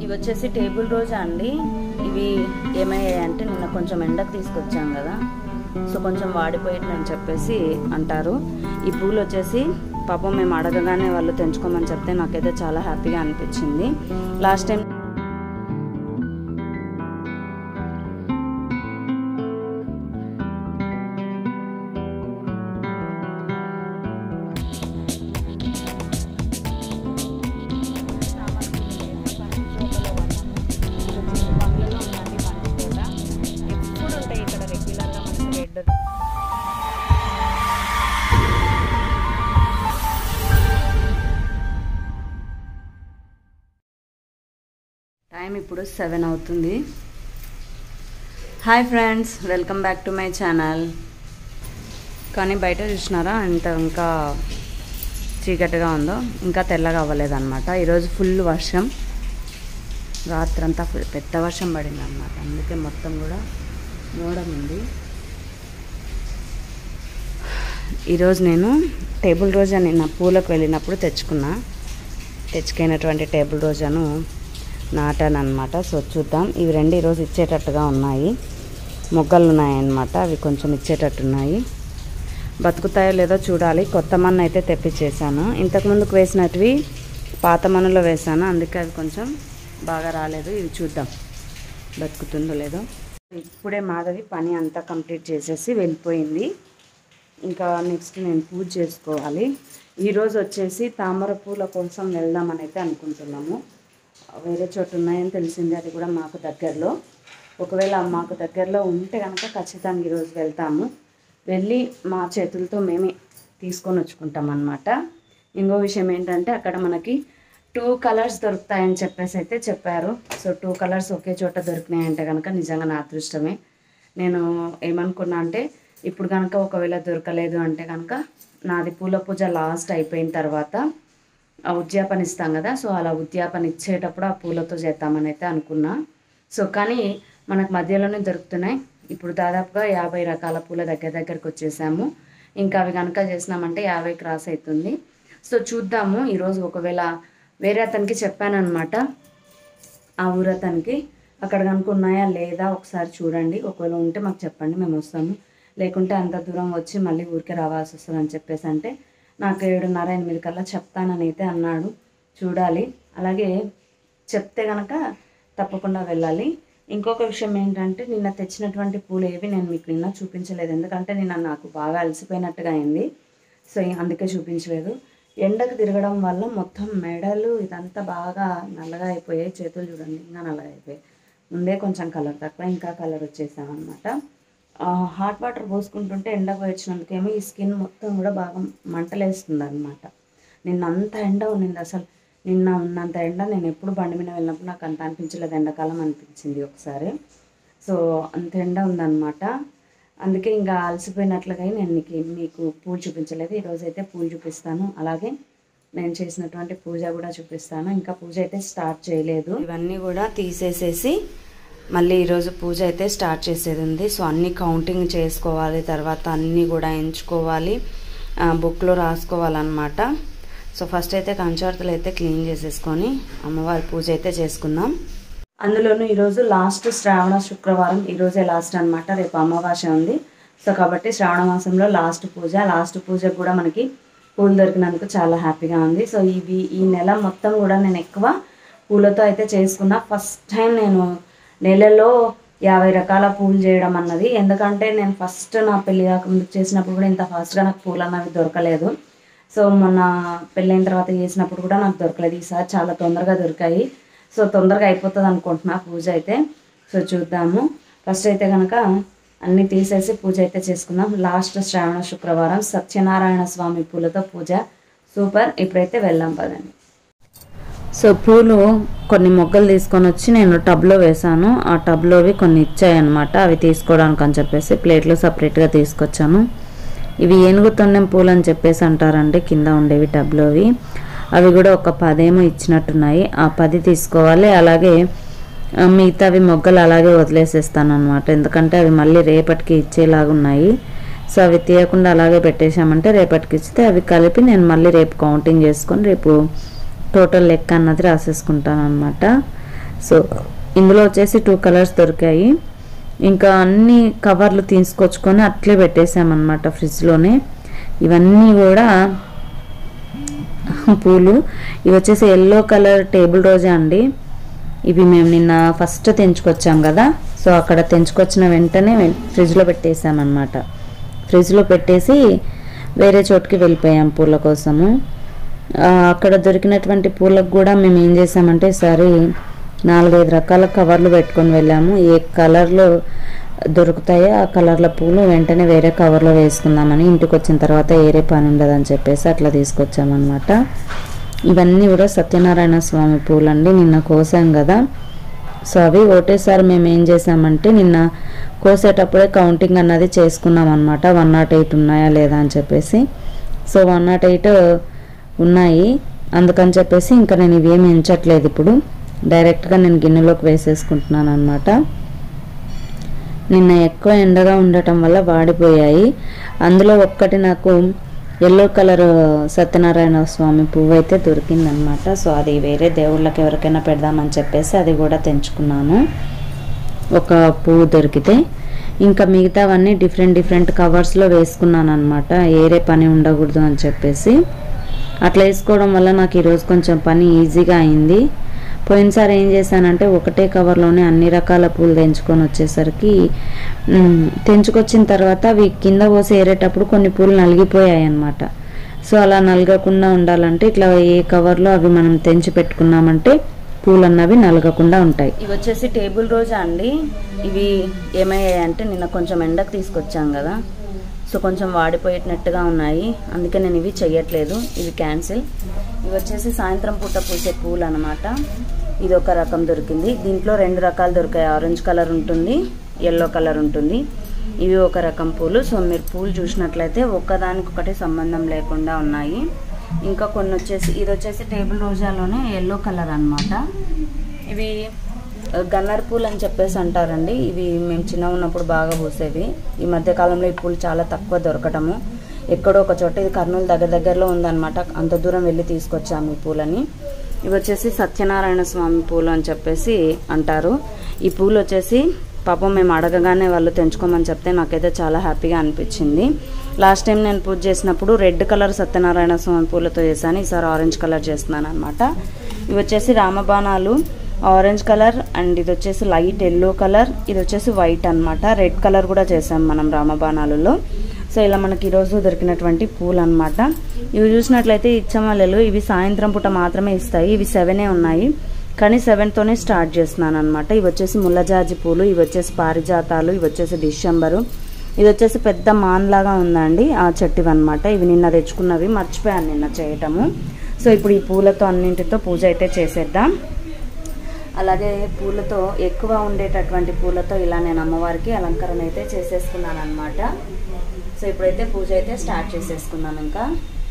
ఇవి వచ్చేసి టేబుల్ రోజా అండి ఇవి ఏమయ్యాయి అంటే నిన్న కొంచెం ఎండకు తీసుకొచ్చాం కదా సో కొంచెం వాడిపోయిందని చెప్పేసి అంటారు ఈ పూలు వచ్చేసి పాపం మేము అడగగానే వాళ్ళు తెంచుకోమని చెప్తే నాకైతే చాలా హ్యాపీగా అనిపించింది లాస్ట్ టైం ఎప్పుడు ఉంటాయి ఇక్కడ రెగ్యులర్గా మనకి రెడ్ టైం ఇప్పుడు సెవెన్ అవుతుంది hi friends welcome back to my channel కానీ బయట చూసినారా అంత ఇంకా చీకటిగా ఉందో ఇంకా తెల్లగా అవ్వలేదన్నమాట ఈరోజు ఫుల్ వర్షం రాత్రంతా ఫుల్ పెద్ద వర్షం పడింది అనమాట అందుకే మొత్తం కూడా మోడం ఉంది ఈరోజు నేను టేబుల్ రోజా నిన్న పూలకు వెళ్ళినప్పుడు తెచ్చుకున్నా తెచ్చుకున్నటువంటి టేబుల్ రోజాను నాటాను అనమాట సో చూద్దాం ఇవి రెండు ఈరోజు ఇచ్చేటట్టుగా ఉన్నాయి మొగ్గలు ఉన్నాయన్నమాట అవి కొంచెం ఇచ్చేటట్టున్నాయి బతుకుతాయో లేదో చూడాలి కొత్త మన్ను అయితే తెప్పించేసాను ఇంతకుముందుకు వేసినటివి పాత మన్నులో వేసాను అందుకే అవి కొంచెం బాగా రాలేదు ఇవి చూద్దాం బతుకుతుందో లేదో ఇప్పుడే మాధవి పని అంతా కంప్లీట్ చేసేసి వెళ్ళిపోయింది ఇంకా నెక్స్ట్ నేను పూజ చేసుకోవాలి ఈరోజు వచ్చేసి తామర పూల కోసం వెళ్దామని అయితే అనుకుంటున్నాము వేరే చోట ఉన్నాయని తెలిసింది అది కూడా మాకు దగ్గరలో ఒకవేళ మాకు దగ్గరలో ఉంటే కనుక ఖచ్చితంగా ఈరోజు వెళ్తాము వెళ్ళి మా చేతులతో మేమే తీసుకొని వచ్చుకుంటాం అనమాట ఇంకో విషయం ఏంటంటే అక్కడ మనకి టూ కలర్స్ దొరుకుతాయని చెప్పేసి అయితే చెప్పారు సో టూ కలర్స్ ఒకే చోట దొరికినాయంటే కనుక నిజంగా నా అదృష్టమే నేను ఏమనుకున్నా అంటే ఇప్పుడు కనుక ఒకవేళ దొరకలేదు అంటే కనుక నాది పూల పూజ లాస్ట్ అయిపోయిన తర్వాత ఆ ఉద్యాపన ఇస్తాం కదా సో అలా ఉద్యాపన ఇచ్చేటప్పుడు ఆ పూలతో చేద్దామని అయితే అనుకున్నా సో కానీ మనకు మధ్యలోనే దొరుకుతున్నాయి ఇప్పుడు దాదాపుగా యాభై రకాల పూల దగ్గర దగ్గరకు వచ్చేసాము ఇంకా అవి కనుక చేసినామంటే యాభై క్రాస్ అవుతుంది సో చూద్దాము ఈరోజు ఒకవేళ వేరే అతనికి చెప్పానమాట ఆ ఊరు అతనికి అక్కడ కనుక ఉన్నాయా లేదా ఒకసారి చూడండి ఒకవేళ ఉంటే మాకు చెప్పండి మేము వస్తాము లేకుంటే అంత దూరం వచ్చి మళ్ళీ ఊరికే రావాల్సి వస్తుంది అని చెప్పేసి అంటే నాకు ఏడున్నర ఎనిమిది కల్లా చెప్తానని అయితే అన్నాడు చూడాలి అలాగే చెప్తే కనుక తప్పకుండా వెళ్ళాలి ఇంకొక విషయం ఏంటంటే నిన్న తెచ్చినటువంటి పూలు ఏవి నేను మీకు నిన్న చూపించలేదు ఎందుకంటే నిన్న నాకు బాగా అలసిపోయినట్టుగా అయింది సో అందుకే చూపించలేదు ఎండకు తిరగడం వల్ల మొత్తం మెడలు ఇదంతా బాగా నల్లగా అయిపోయాయి చేతులు చూడండి ఇంకా నల్లగా అయిపోయాయి ముందే కొంచెం కలర్ తక్కువ ఇంకా కలర్ వచ్చేసామన్నమాట హాట్ వాటర్ పోసుకుంటుంటే ఎండకు వచ్చినందుకేమో ఈ స్కిన్ మొత్తం కూడా బాగా మంటలేస్తుంది అనమాట నిన్న అంత ఎండ ఉన్నింది అసలు నిన్న ఉన్నంత ఎండ నేను ఎప్పుడు బండి మీద వెళ్ళినప్పుడు నాకు అంత అనిపించలేదు ఎండాకాలం అనిపించింది ఒకసారి సో అంత ఎండ ఉందన్నమాట అందుకే ఇంకా అలసిపోయినట్లుగా నేను మీకు మీకు పూలు చూపించలేదు ఈరోజు అయితే పూలు చూపిస్తాను అలాగే నేను చేసినటువంటి పూజ కూడా చూపిస్తాను ఇంకా పూజ అయితే స్టార్ట్ చేయలేదు ఇవన్నీ కూడా తీసేసేసి మళ్ళీ ఈరోజు పూజ అయితే స్టార్ట్ చేసేది ఉంది సో అన్ని కౌంటింగ్ చేసుకోవాలి తర్వాత అన్నీ కూడా ఎంచుకోవాలి బుక్లో రాసుకోవాలన్నమాట సో ఫస్ట్ అయితే కంచార్తులు అయితే క్లీన్ చేసేసుకొని అమ్మవారి పూజ అయితే చేసుకుందాం అందులోనూ ఈరోజు లాస్ట్ శ్రావణ శుక్రవారం ఈరోజే లాస్ట్ అనమాట రేపు అమావాస్య ఉంది సో కాబట్టి శ్రావణ మాసంలో లాస్ట్ పూజ లాస్ట్ పూజ కూడా మనకి పూలు దొరికినందుకు చాలా హ్యాపీగా ఉంది సో ఇవి ఈ నెల మొత్తం కూడా నేను ఎక్కువ పూలతో అయితే చేసుకున్నా ఫస్ట్ టైం నేను నెలలో యాభై రకాల పూలు చేయడం అన్నది ఎందుకంటే నేను ఫస్ట్ నా పెళ్లి కాకముందు చేసినప్పుడు కూడా ఇంత ఫాస్ట్గా నాకు పూలు అన్నవి దొరకలేదు సో మొన్న పెళ్ళైన తర్వాత చేసినప్పుడు కూడా నాకు దొరకలేదు ఈసారి చాలా తొందరగా దొరికాయి సో తొందరగా అయిపోతుంది అనుకుంటున్నా పూజ అయితే సో చూద్దాము ఫస్ట్ అయితే కనుక అన్నీ తీసేసి పూజ అయితే చేసుకుందాం లాస్ట్ శ్రావణ శుక్రవారం సత్యనారాయణ స్వామి పూలతో పూజ సూపర్ ఇప్పుడైతే వెళ్దాం పదండి సో పూలు కొన్ని మొగ్గలు తీసుకొని వచ్చి నేను టబ్లో వేసాను ఆ టబ్లోవి కొన్ని ఇచ్చాయన్నమాట అవి తీసుకోవడానికి అని చెప్పేసి ప్లేట్లో సపరేట్గా తీసుకొచ్చాను ఇవి ఏనుగు తొండెం పూలు అని చెప్పేసి అంటారండి కింద ఉండేవి టబ్లోవి అవి కూడా ఒక పదేమో ఇచ్చినట్టున్నాయి ఆ పది తీసుకోవాలి అలాగే ఆ, మిగతావి మొగ్గలు అలాగే వదిలేసేస్తాను అనమాట ఎందుకంటే అవి మళ్ళీ రేపటికి ఇచ్చేలాగా ఉన్నాయి సో అవి తీయకుండా అలాగే పెట్టేశామంటే రేపటికి ఇస్తే అవి కలిపి నేను మళ్ళీ రేపు కౌంటింగ్ చేసుకొని రేపు టోటల్ లెక్క అన్నది రాసేసుకుంటాను అనమాట సో ఇందులో వచ్చేసి టూ కలర్స్ దొరికాయి ఇంకా అన్ని కవర్లు తీసుకొచ్చుకొని అట్లే పెట్టేసామన్నమాట ఫ్రిడ్జ్లోనే ఇవన్నీ కూడా పూలు ఇవి వచ్చేసి ఎల్లో కలర్ టేబుల్ రోజా అండి ఇవి మేము నిన్న ఫస్ట్ తెంచుకొచ్చాం కదా సో అక్కడ తెంచుకొచ్చిన వెంటనే వెం- ఫ్రిడ్జ్లో పెట్టేసామన్నమాట ఫ్రిడ్జ్లో పెట్టేసి వేరే చోటుకి వెళ్ళిపోయాం పూల కోసము ఆ, అక్కడ దొరికినటువంటి పూలకు కూడా మేము ఏం చేసామంటే సరే నాలుగైదు రకాల కవర్లు పెట్టుకొని వెళ్ళాము ఏ కలర్లో దొరుకుతాయో ఆ కలర్ల పూలు వెంటనే వేరే కవర్లో వేసుకుందామని ఇంటికి వచ్చిన తర్వాత ఏరే పని ఉండదని చెప్పేసి అట్లా తీసుకొచ్చామన్నమాట ఇవన్నీ కూడా సత్యనారాయణ స్వామి పూలండి నిన్న కోసాం కదా సో అవి ఒకటేసారి మేము ఏం చేసామంటే నిన్న కోసేటప్పుడే కౌంటింగ్ అన్నది చేసుకున్నాం అనమాట వన్ నాట్ ఎయిట్ ఉన్నాయా లేదా అని చెప్పేసి సో వన్ నాట్ ఎయిట్ ఉన్నాయి అందుకని చెప్పేసి ఇంకా నేను ఇవేమి ఎంచట్లేదు ఇప్పుడు డైరెక్ట్గా నేను గిన్నెలోకి వేసేసుకుంటున్నాను అనమాట నిన్న ఎక్కువ ఎండగా ఉండటం వల్ల వాడిపోయాయి అందులో ఒక్కటి నాకు ఎల్లో కలర్ సత్యనారాయణ స్వామి పువ్వు అయితే దొరికిందనమాట సో అది వేరే దేవుళ్ళకి ఎవరికైనా పెడదామని చెప్పేసి అది కూడా తెంచుకున్నాను ఒక పువ్వు దొరికితే ఇంకా మిగతావన్నీ డిఫరెంట్ డిఫరెంట్ కవర్స్లో వేసుకున్నాను అనమాట ఏరే పని ఉండకూడదు అని చెప్పేసి అట్లా వేసుకోవడం వల్ల నాకు ఈరోజు కొంచెం పని ఈజీగా అయింది పోయినసారి ఏం చేశానంటే ఒకటే కవర్లోనే అన్ని రకాల పూలు తెంచుకొని వచ్చేసరికి మ్, తెంచుకొచ్చిన తర్వాత అవి కింద పోసి ఏరేటప్పుడు కొన్ని పూలు నలిగిపోయాయి అన్నమాట సో అలా నలగకుండా ఉండాలంటే ఇట్లా ఏ కవర్లో అవి మనం తెంచి పెట్టుకున్నామంటే పూలు అన్నవి నలగకుండా ఉంటాయి ఇవి వచ్చేసి టేబుల్ రోజా అండి ఇవి ఏమయ్యాయి అంటే నిన్న కొంచెం ఎండకు తీసుకొచ్చాం కదా సో కొంచెం వాడిపోయేటట్టుగా ఉన్నాయి అందుకే నేను ఇవి చెయ్యట్లేదు ఇవి క్యాన్సిల్ ఇవి వచ్చేసి సాయంత్రం పూట పూసే పూలు అనమాట ఇది ఒక రకం దొరికింది దీంట్లో రెండు రకాలు దొరికాయి ఆరెంజ్ కలర్ ఉంటుంది ఎల్లో కలర్ ఉంటుంది ఇవి ఒక రకం పూలు సో మీరు పూలు చూసినట్లయితే ఒక్కదానికొకటి సంబంధం లేకుండా ఉన్నాయి ఇంకా కొన్ని వచ్చేసి ఇది వచ్చేసి టేబుల్ రోజాలోనే ఎల్లో కలర్ అన్నమాట ఇవి గన్నర్ పూలు అని చెప్పేసి అంటారండి ఇవి మేము చిన్న ఉన్నప్పుడు బాగా పూసేవి ఈ మధ్య కాలంలో ఈ పూలు చాలా తక్కువ దొరకటము ఎక్కడో ఒక చోట ఇది కర్నూలు దగ్గర దగ్గరలో ఉందన్నమాట అంత దూరం వెళ్ళి తీసుకొచ్చాము ఈ పూలని ఇవి వచ్చేసి సత్యనారాయణ స్వామి పూలు అని చెప్పేసి అంటారు ఈ పూలు వచ్చేసి పాపం మేము అడగగానే వాళ్ళు తెంచుకోమని చెప్తే నాకైతే చాలా హ్యాపీగా అనిపించింది లాస్ట్ టైం నేను పూజ చేసినప్పుడు రెడ్ కలర్ సత్యనారాయణ స్వామి పూలతో చేశాను ఈసారి ఆరెంజ్ కలర్ చేస్తున్నాను అనమాట ఇవి వచ్చేసి రామబాణాలు ఆరెంజ్ కలర్ అండ్ ఇది వచ్చేసి లైట్ ఎల్లో కలర్ ఇది వచ్చేసి వైట్ అన్నమాట రెడ్ కలర్ కూడా చేసాం మనం రామబాణాలలో సో ఇలా మనకి ఈరోజు దొరికినటువంటి పూలు అనమాట ఇవి చూసినట్లయితే ఇచ్చమల్లెలు ఇవి సాయంత్రం పూట మాత్రమే ఇస్తాయి ఇవి సెవెనే ఉన్నాయి కానీ సెవెన్తోనే స్టార్ట్ చేస్తున్నాను అనమాట ఇవి వచ్చేసి ముల్లజాజి పూలు ఇవి వచ్చేసి పారిజాతాలు ఇవి వచ్చేసి డిసెంబరు ఇది వచ్చేసి పెద్ద మాన్ లాగా ఉందండి ఆ చెట్టువి అనమాట ఇవి నిన్న తెచ్చుకున్నవి మర్చిపోయాను నిన్న చేయటము సో ఇప్పుడు ఈ పూలతో అన్నింటితో పూజ అయితే చేసేద్దాం అలాగే పూలతో ఎక్కువ ఉండేటటువంటి పూలతో ఇలా నేను అమ్మవారికి అలంకరణ అయితే చేసేసుకున్నాను అనమాట సో ఇప్పుడైతే పూజ అయితే స్టార్ట్ చేసేసుకున్నాను ఇంకా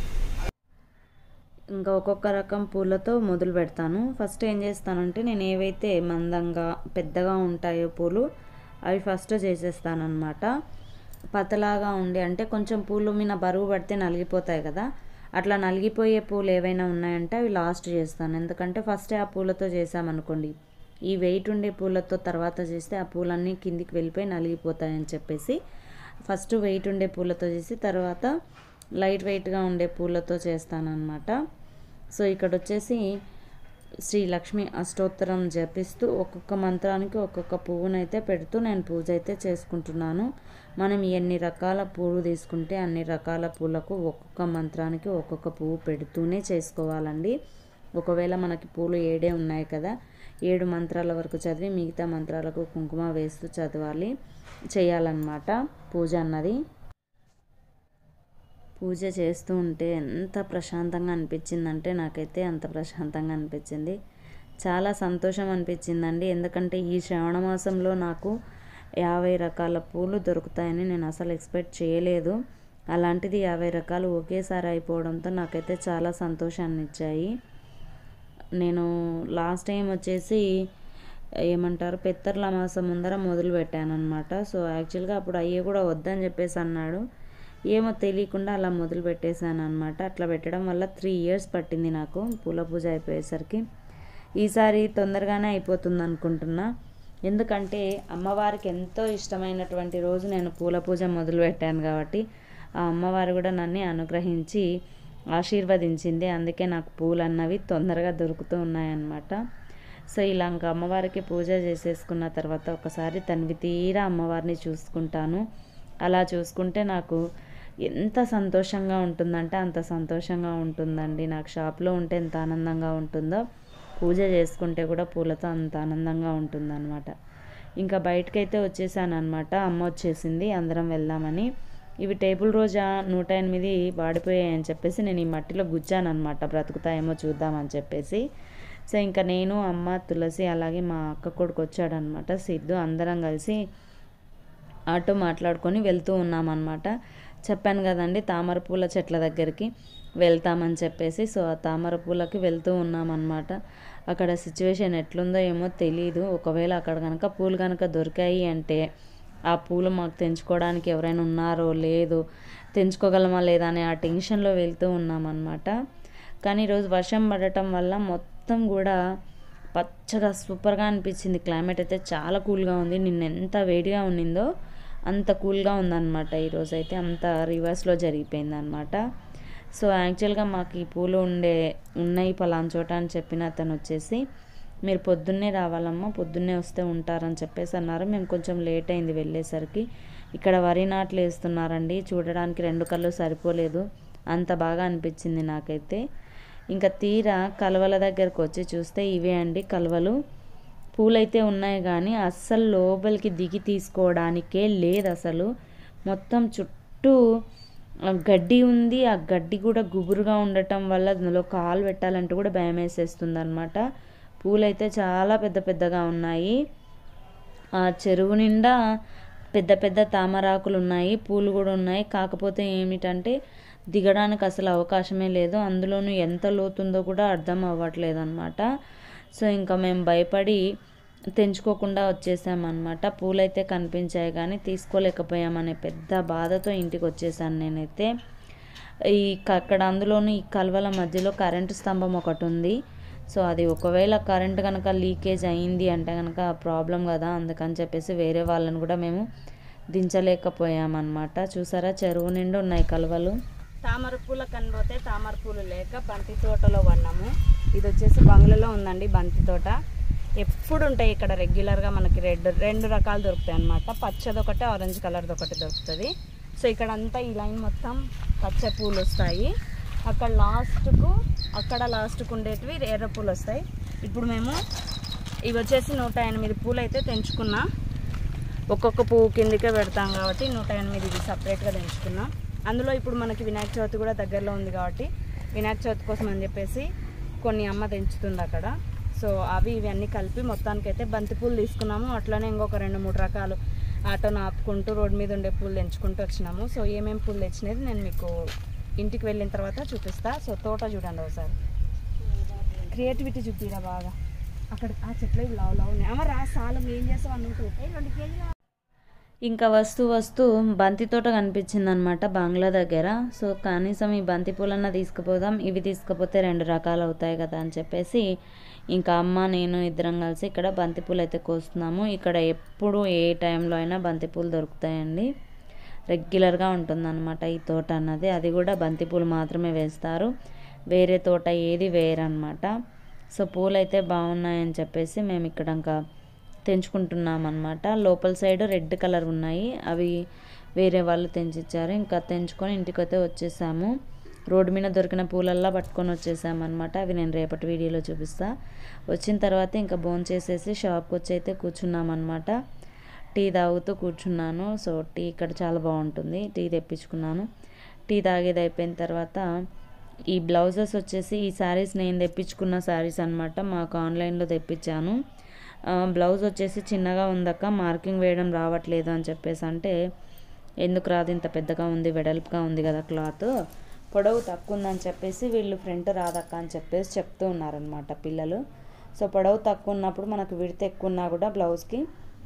ఇంకా ఒక్కొక్క రకం పూలతో మొదలు పెడతాను ఫస్ట్ ఏం చేస్తానంటే నేను ఏవైతే మందంగా పెద్దగా ఉంటాయో పూలు అవి ఫస్ట్ చేసేస్తాను అనమాట పతలాగా ఉండి అంటే కొంచెం పూలు మీద బరువు పడితే నలిగిపోతాయి కదా అట్లా నలిగిపోయే పూలు ఏవైనా ఉన్నాయంటే అవి లాస్ట్ చేస్తాను ఎందుకంటే ఫస్ట్ ఆ పూలతో చేసామనుకోండి ఈ వెయిట్ ఉండే పూలతో తర్వాత చేస్తే ఆ పూలన్నీ కిందికి వెళ్ళిపోయి నలిగిపోతాయని చెప్పేసి ఫస్ట్ వెయిట్ ఉండే పూలతో చేసి తర్వాత లైట్ వెయిట్గా ఉండే పూలతో చేస్తానన్నమాట సో ఇక్కడ వచ్చేసి శ్రీ లక్ష్మి అష్టోత్తరం జపిస్తూ ఒక్కొక్క మంత్రానికి ఒక్కొక్క పువ్వునైతే పెడుతూ నేను పూజ అయితే చేసుకుంటున్నాను మనం ఎన్ని రకాల పూలు తీసుకుంటే అన్ని రకాల పూలకు ఒక్కొక్క మంత్రానికి ఒక్కొక్క పువ్వు పెడుతూనే చేసుకోవాలండి ఒకవేళ మనకి పూలు ఏడే ఉన్నాయి కదా ఏడు మంత్రాల వరకు చదివి మిగతా మంత్రాలకు కుంకుమ వేస్తూ చదవాలి చేయాలన్నమాట పూజ అన్నది పూజ చేస్తూ ఉంటే ఎంత ప్రశాంతంగా అనిపించిందంటే నాకైతే అంత ప్రశాంతంగా అనిపించింది చాలా సంతోషం అనిపించిందండి ఎందుకంటే ఈ శ్రావణ మాసంలో నాకు యాభై రకాల పూలు దొరుకుతాయని నేను అసలు ఎక్స్పెక్ట్ చేయలేదు అలాంటిది యాభై రకాలు ఒకేసారి అయిపోవడంతో నాకైతే చాలా సంతోషాన్ని ఇచ్చాయి నేను లాస్ట్ టైం వచ్చేసి ఏమంటారు పెత్తర్ల మాసం ముందర మొదలు పెట్టాను అనమాట సో యాక్చువల్గా అప్పుడు అయ్యే కూడా వద్దని చెప్పేసి అన్నాడు ఏమో తెలియకుండా అలా మొదలు పెట్టేశాను అనమాట అట్లా పెట్టడం వల్ల త్రీ ఇయర్స్ పట్టింది నాకు పూల పూజ అయిపోయేసరికి ఈసారి తొందరగానే అయిపోతుంది అనుకుంటున్నా ఎందుకంటే అమ్మవారికి ఎంతో ఇష్టమైనటువంటి రోజు నేను పూల పూజ మొదలు పెట్టాను కాబట్టి ఆ అమ్మవారు కూడా నన్ను అనుగ్రహించి ఆశీర్వదించింది అందుకే నాకు పూలు అన్నవి తొందరగా దొరుకుతూ ఉన్నాయన్నమాట సో ఇలా ఇంకా అమ్మవారికి పూజ చేసేసుకున్న తర్వాత ఒకసారి తనివి తీరా అమ్మవారిని చూసుకుంటాను అలా చూసుకుంటే నాకు ఎంత సంతోషంగా ఉంటుందంటే అంత సంతోషంగా ఉంటుందండి నాకు షాప్లో ఉంటే ఎంత ఆనందంగా ఉంటుందో పూజ చేసుకుంటే కూడా పూలతో అంత ఆనందంగా ఉంటుందన్నమాట ఇంకా బయటకైతే వచ్చేసాను అనమాట అమ్మ వచ్చేసింది అందరం వెళ్దామని ఇవి టేబుల్ రోజా నూట ఎనిమిది వాడిపోయాయని చెప్పేసి నేను ఈ మట్టిలో గుచ్చానమాట బ్రతుకుతాయేమో చూద్దామని చెప్పేసి సో ఇంకా నేను అమ్మ తులసి అలాగే మా అక్క కొడుకు వచ్చాడనమాట సిద్ధు అందరం కలిసి ఆటో మాట్లాడుకొని వెళ్తూ ఉన్నామన్నమాట చెప్పాను కదండి తామర పూల చెట్ల దగ్గరికి వెళ్తామని చెప్పేసి సో ఆ తామర పూలకి వెళ్తూ ఉన్నామన్నమాట అక్కడ సిచ్యువేషన్ ఎట్లుందో ఏమో తెలియదు ఒకవేళ అక్కడ కనుక పూలు కనుక దొరికాయి అంటే ఆ పూలు మాకు తెంచుకోవడానికి ఎవరైనా ఉన్నారో లేదు తెంచుకోగలమా లేదా అనే ఆ టెన్షన్లో వెళ్తూ ఉన్నామన్నమాట కానీ ఈరోజు వర్షం పడటం వల్ల మొత్తం కూడా పచ్చగా సూపర్గా అనిపించింది క్లైమేట్ అయితే చాలా కూల్గా ఉంది నిన్న ఎంత వేడిగా ఉన్నిందో అంత కూల్గా ఉందన్నమాట ఈరోజు అయితే అంత రివర్స్లో జరిగిపోయింది అనమాట సో యాక్చువల్గా మాకు ఈ పూలు ఉండే ఉన్నాయి పలానా చోట అని చెప్పిన అతను వచ్చేసి మీరు పొద్దున్నే రావాలమ్మా పొద్దున్నే వస్తే ఉంటారని చెప్పేసి అన్నారు మేము కొంచెం లేట్ అయింది వెళ్ళేసరికి ఇక్కడ వరి నాట్లు వేస్తున్నారండి చూడడానికి రెండు కళ్ళు సరిపోలేదు అంత బాగా అనిపించింది నాకైతే ఇంకా తీరా కలవల దగ్గరకు వచ్చి చూస్తే ఇవే అండి కలవలు పూలైతే ఉన్నాయి కానీ అస్సలు లోపలికి దిగి తీసుకోవడానికే లేదు అసలు మొత్తం చుట్టూ ఆ గడ్డి ఉంది ఆ గడ్డి కూడా గుబురుగా ఉండటం వల్ల అందులో కాలు పెట్టాలంటే కూడా భయం వేసేస్తుంది అనమాట పూలైతే చాలా పెద్ద పెద్దగా ఉన్నాయి ఆ చెరువు నిండా పెద్ద పెద్ద తామరాకులు ఉన్నాయి పూలు కూడా ఉన్నాయి కాకపోతే ఏమిటంటే దిగడానికి అసలు అవకాశమే లేదు అందులోనూ ఎంత లోతుందో కూడా అర్థం అవ్వట్లేదు అనమాట సో ఇంకా మేము భయపడి తెంచుకోకుండా వచ్చేసామన్నమాట పూలైతే కనిపించాయి కానీ తీసుకోలేకపోయామనే పెద్ద బాధతో ఇంటికి వచ్చేసాను నేనైతే ఈ క- అక్కడ అందులోనూ ఈ కలవల మధ్యలో కరెంటు స్తంభం ఒకటి ఉంది సో అది ఒకవేళ కరెంట్ కనుక లీకేజ్ అయింది అంటే కనుక ప్రాబ్లం కదా అందుకని చెప్పేసి వేరే వాళ్ళని కూడా మేము దించలేకపోయామన్నమాట చూసారా చెరువు నిండా ఉన్నాయి కలువలు తామర పూల కనిపోతే తామర పూలు లేక బంతి తోటలో పడినాము ఇది వచ్చేసి బంగ్లాలో ఉందండి బంతి తోట ఎప్పుడు ఉంటాయి ఇక్కడ రెగ్యులర్గా మనకి రెడ్ రెండు రకాలు దొరుకుతాయి అన్నమాట పచ్చది ఒకటి ఆరెంజ్ కలర్ది ఒకటి దొరుకుతుంది సో ఇక్కడ అంతా ఈ లైన్ మొత్తం పచ్చ పూలు వస్తాయి అక్కడ లాస్ట్కు అక్కడ లాస్ట్కు ఉండేటివి ఎర్ర పూలు వస్తాయి ఇప్పుడు మేము ఇవి వచ్చేసి నూట ఎనిమిది పూలు అయితే తెంచుకున్నా ఒక్కొక్క పువ్వు కిందకే పెడతాం కాబట్టి నూట ఎనిమిది ఇది సపరేట్గా తెంచుకున్నాం అందులో ఇప్పుడు మనకి వినాయక చవితి కూడా దగ్గరలో ఉంది కాబట్టి వినాయక చవితి కోసం అని చెప్పేసి కొన్ని అమ్మ తెంచుతుంది అక్కడ సో అవి ఇవి అన్నీ కలిపి మొత్తానికైతే బంతిపూలు తీసుకున్నాము అట్లనే ఇంకొక రెండు మూడు రకాలు ఆటోను ఆపుకుంటూ రోడ్ మీద ఉండే పూలు తెంచుకుంటూ వచ్చినాము సో ఏమేమి పూలు తెచ్చినది నేను మీకు ఇంటికి వెళ్ళిన తర్వాత చూపిస్తా సో తోట చూడండి ఒకసారి క్రియేటివిటీ చూపిరా బాగా అక్కడ ఆ చెట్లు ఇవి లావు లావు ఉన్నాయి అమ్మ రా సాలం ఏం చేస్తావు అన్నట్టు రెండు కేజీలు ఇంకా వస్తూ వస్తూ బంతి తోట కనిపించింది అనమాట బంగ్లా దగ్గర సో కనీసం ఈ బంతి పూలన్న తీసుకుపోదాం ఇవి తీసుకుపోతే రెండు రకాలు అవుతాయి కదా అని చెప్పేసి ఇంకా అమ్మ నేను ఇద్దరం కలిసి ఇక్కడ బంతి పూలు అయితే కోస్తున్నాము ఇక్కడ ఎప్పుడు ఏ టైంలో అయినా బంతి పూలు దొరుకుతాయండి రెగ్యులర్గా ఉంటుందన్నమాట ఈ తోట అన్నది అది కూడా బంతి పూలు మాత్రమే వేస్తారు వేరే తోట ఏది వేయరన్నమాట సో పూలు అయితే బాగున్నాయని చెప్పేసి మేము ఇక్కడ ఇంకా తెంచుకుంటున్నాం అనమాట లోపల సైడ్ రెడ్ కలర్ ఉన్నాయి అవి వేరే వాళ్ళు తెంచిచ్చారు ఇంకా తెంచుకొని ఇంటికైతే వచ్చేసాము రోడ్డు మీద దొరికిన పూలల్లా పట్టుకొని వచ్చేసామన్నమాట అవి నేను రేపటి వీడియోలో చూపిస్తా వచ్చిన తర్వాత ఇంకా భోంచేసేసి చేసేసి షాప్కి వచ్చి అయితే కూర్చున్నామన్నమాట టీ తాగుతూ కూర్చున్నాను సో టీ ఇక్కడ చాలా బాగుంటుంది టీ తెప్పించుకున్నాను టీ తాగేది అయిపోయిన తర్వాత ఈ బ్లౌజెస్ వచ్చేసి ఈ శారీస్ నేను తెప్పించుకున్న శారీస్ అనమాట మాకు ఆన్లైన్లో తెప్పించాను ఆ, బ్లౌజ్ వచ్చేసి చిన్నగా ఉందక్క మార్కింగ్ వేయడం రావట్లేదు అని చెప్పేసి అంటే ఎందుకు రాదు ఇంత పెద్దగా ఉంది వెడల్పుగా ఉంది కదా క్లాత్ పొడవు తక్కువ ఉందని చెప్పేసి వీళ్ళు ఫ్రంట్ రాదక్క అని చెప్పేసి చెప్తూ ఉన్నారనమాట పిల్లలు సో పొడవు తక్కువ ఉన్నప్పుడు మనకు విడత ఎక్కువ ఉన్నా కూడా బ్లౌజ్కి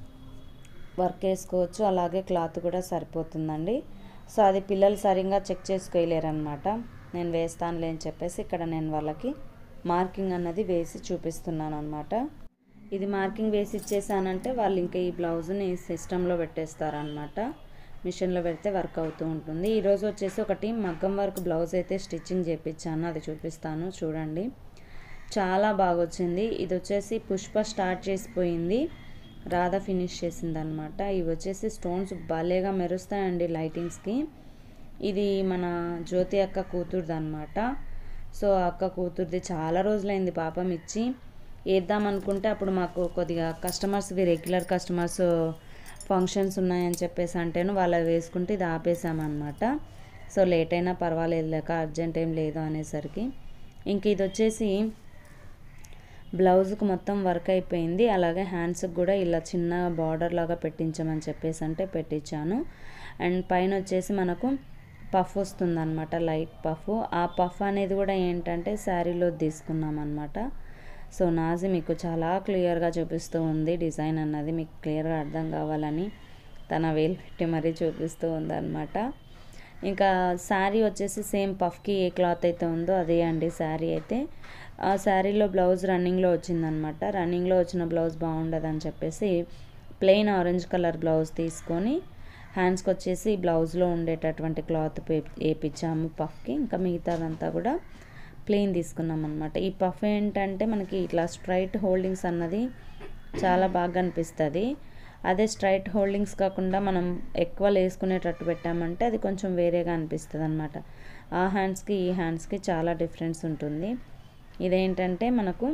వర్క్ వేసుకోవచ్చు అలాగే క్లాత్ కూడా సరిపోతుందండి సో అది పిల్లలు సరిగ్గా చెక్ చేసుకోలేరనమాట నేను వేస్తానులే అని చెప్పేసి ఇక్కడ నేను వాళ్ళకి మార్కింగ్ అన్నది వేసి చూపిస్తున్నాను అనమాట ఇది మార్కింగ్ వేసి ఇచ్చేసానంటే వాళ్ళు ఇంకా ఈ బ్లౌజ్ని సిస్టంలో పెట్టేస్తారనమాట మిషన్లో పెడితే వర్క్ అవుతూ ఉంటుంది ఈరోజు వచ్చేసి ఒకటి మగ్గం వర్క్ బ్లౌజ్ అయితే స్టిచ్చింగ్ చేయించాను అది చూపిస్తాను చూడండి చాలా బాగా వచ్చింది ఇది వచ్చేసి పుష్ప స్టార్ట్ చేసిపోయింది రాధ ఫినిష్ చేసింది అనమాట ఇవి వచ్చేసి స్టోన్స్ భలేగా మెరుస్తాయండి లైటింగ్స్కి ఇది మన జ్యోతి అక్క కూతురుది అనమాట సో అక్క కూతురుది చాలా రోజులైంది పాపం ఇచ్చి వేద్దాం అనుకుంటే అప్పుడు మాకు కొద్దిగా కస్టమర్స్వి రెగ్యులర్ కస్టమర్స్ ఫంక్షన్స్ ఉన్నాయని చెప్పేసి అంటేను వాళ్ళు వేసుకుంటే ఇది ఆపేసామన్నమాట సో లేట్ అయినా పర్వాలేదు లేక అర్జెంట్ ఏం లేదు అనేసరికి ఇంక ఇది వచ్చేసి బ్లౌజ్కి మొత్తం వర్క్ అయిపోయింది అలాగే హ్యాండ్స్కి కూడా ఇలా చిన్న బార్డర్ లాగా పెట్టించమని చెప్పేసి అంటే పెట్టించాను అండ్ పైన వచ్చేసి మనకు పఫ్ వస్తుంది అనమాట లైట్ పఫ్ ఆ పఫ్ అనేది కూడా ఏంటంటే శారీలో తీసుకున్నాం అనమాట సో నాజీ మీకు చాలా క్లియర్గా చూపిస్తూ ఉంది డిజైన్ అన్నది మీకు క్లియర్గా అర్థం కావాలని తన వేలు పెట్టి మరీ చూపిస్తూ ఉందన్నమాట ఇంకా శారీ వచ్చేసి సేమ్ పఫ్కి ఏ క్లాత్ అయితే ఉందో అదే అండి శారీ అయితే ఆ శారీలో బ్లౌజ్ రన్నింగ్లో వచ్చిందనమాట రన్నింగ్లో వచ్చిన బ్లౌజ్ బాగుండదు అని చెప్పేసి ప్లెయిన్ ఆరెంజ్ కలర్ బ్లౌజ్ తీసుకొని హ్యాండ్స్కి వచ్చేసి బ్లౌజ్లో ఉండేటటువంటి క్లాత్ వేపించాము పఫ్కి ఇంకా మిగతాదంతా కూడా ప్లెయిన్ తీసుకున్నాం అనమాట ఈ పఫ్ ఏంటంటే మనకి ఇట్లా స్ట్రైట్ హోల్డింగ్స్ అన్నది చాలా బాగా అనిపిస్తుంది అదే స్ట్రైట్ హోల్డింగ్స్ కాకుండా మనం ఎక్కువ వేసుకునేటట్టు పెట్టామంటే అది కొంచెం వేరేగా అనిపిస్తుంది అనమాట ఆ హ్యాండ్స్కి ఈ హ్యాండ్స్కి చాలా డిఫరెన్స్ ఉంటుంది ఇదేంటంటే మనకు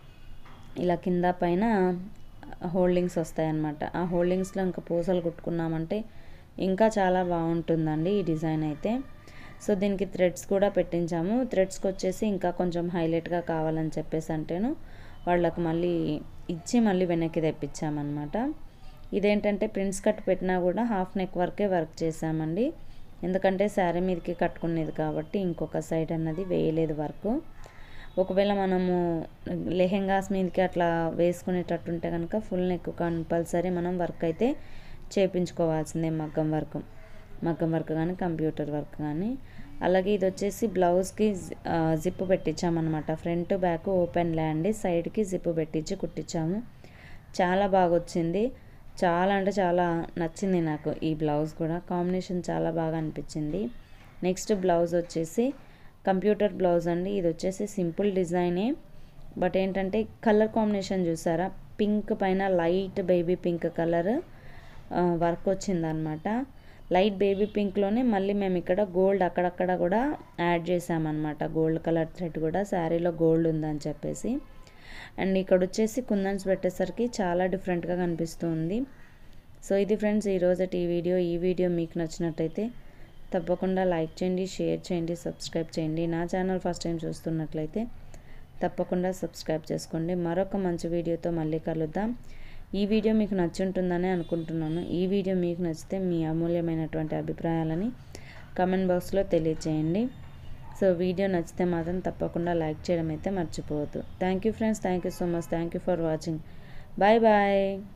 ఇలా కింద పైన హోల్డింగ్స్ వస్తాయన్నమాట ఆ హోల్డింగ్స్లో ఇంకా పూసలు కుట్టుకున్నామంటే ఇంకా చాలా బాగుంటుందండి ఈ డిజైన్ అయితే సో దీనికి థ్రెడ్స్ కూడా పెట్టించాము థ్రెడ్స్కి వచ్చేసి ఇంకా కొంచెం హైలైట్గా కావాలని చెప్పేసి అంటేను వాళ్ళకు మళ్ళీ ఇచ్చి మళ్ళీ వెనక్కి తెప్పించామన్నమాట ఇదేంటంటే ప్రింట్స్ కట్ పెట్టినా కూడా హాఫ్ నెక్ వరకే వర్క్ చేసామండి ఎందుకంటే శారీ మీదకి కట్టుకునేది కాబట్టి ఇంకొక సైడ్ అన్నది వేయలేదు వర్క్ ఒకవేళ మనము లెహెంగాస్ మీదకి అట్లా వేసుకునేటట్టు ఉంటే కనుక ఫుల్ నెక్ కంపల్సరీ మనం వర్క్ అయితే చేపించుకోవాల్సిందే మగ్గం వర్క్ మగ్గం వర్క్ కానీ కంప్యూటర్ వర్క్ కానీ అలాగే ఇది వచ్చేసి బ్లౌజ్కి జిప్ పెట్టించామన్నమాట ఫ్రంట్ బ్యాక్ ఓపెన్ ల్యాండ్ సైడ్కి జిప్ పెట్టించి కుట్టించాము చాలా బాగా వచ్చింది చాలా అంటే చాలా నచ్చింది నాకు ఈ బ్లౌజ్ కూడా కాంబినేషన్ చాలా బాగా అనిపించింది నెక్స్ట్ బ్లౌజ్ వచ్చేసి కంప్యూటర్ బ్లౌజ్ అండి ఇది వచ్చేసి సింపుల్ డిజైనే బట్ ఏంటంటే కలర్ కాంబినేషన్ చూసారా పింక్ పైన light baby pink colour work వచ్చిందనమాట లైట్ బేబీ పింక్లోనే మళ్ళీ మేము ఇక్కడ గోల్డ్ అక్కడక్కడ కూడా యాడ్ చేసామన్నమాట గోల్డ్ కలర్ థ్రెడ్ కూడా శారీలో గోల్డ్ ఉందని చెప్పేసి అండ్ ఇక్కడ వచ్చేసి కుందన్స్ పెట్టేసరికి చాలా డిఫరెంట్గా కనిపిస్తుంది సో ఇది ఫ్రెండ్స్ ఈరోజు ఈ వీడియో ఈ వీడియో మీకు నచ్చినట్టయితే తప్పకుండా లైక్ చేయండి షేర్ చేయండి సబ్స్క్రైబ్ చేయండి నా ఛానల్ ఫస్ట్ టైం చూస్తున్నట్లయితే తప్పకుండా సబ్స్క్రైబ్ చేసుకోండి మరొక మంచి వీడియోతో మళ్ళీ కలుద్దాం ఈ వీడియో మీకు నచ్చుంటుందని అనుకుంటున్నాను ఈ వీడియో మీకు నచ్చితే మీ అమూల్యమైనటువంటి అభిప్రాయాలని కమెంట్ బాక్స్లో తెలియచేయండి సో వీడియో నచ్చితే మాత్రం తప్పకుండా లైక్ చేయడం అయితే మర్చిపోవద్దు thank you friends thank you so much thank you for watching bye bye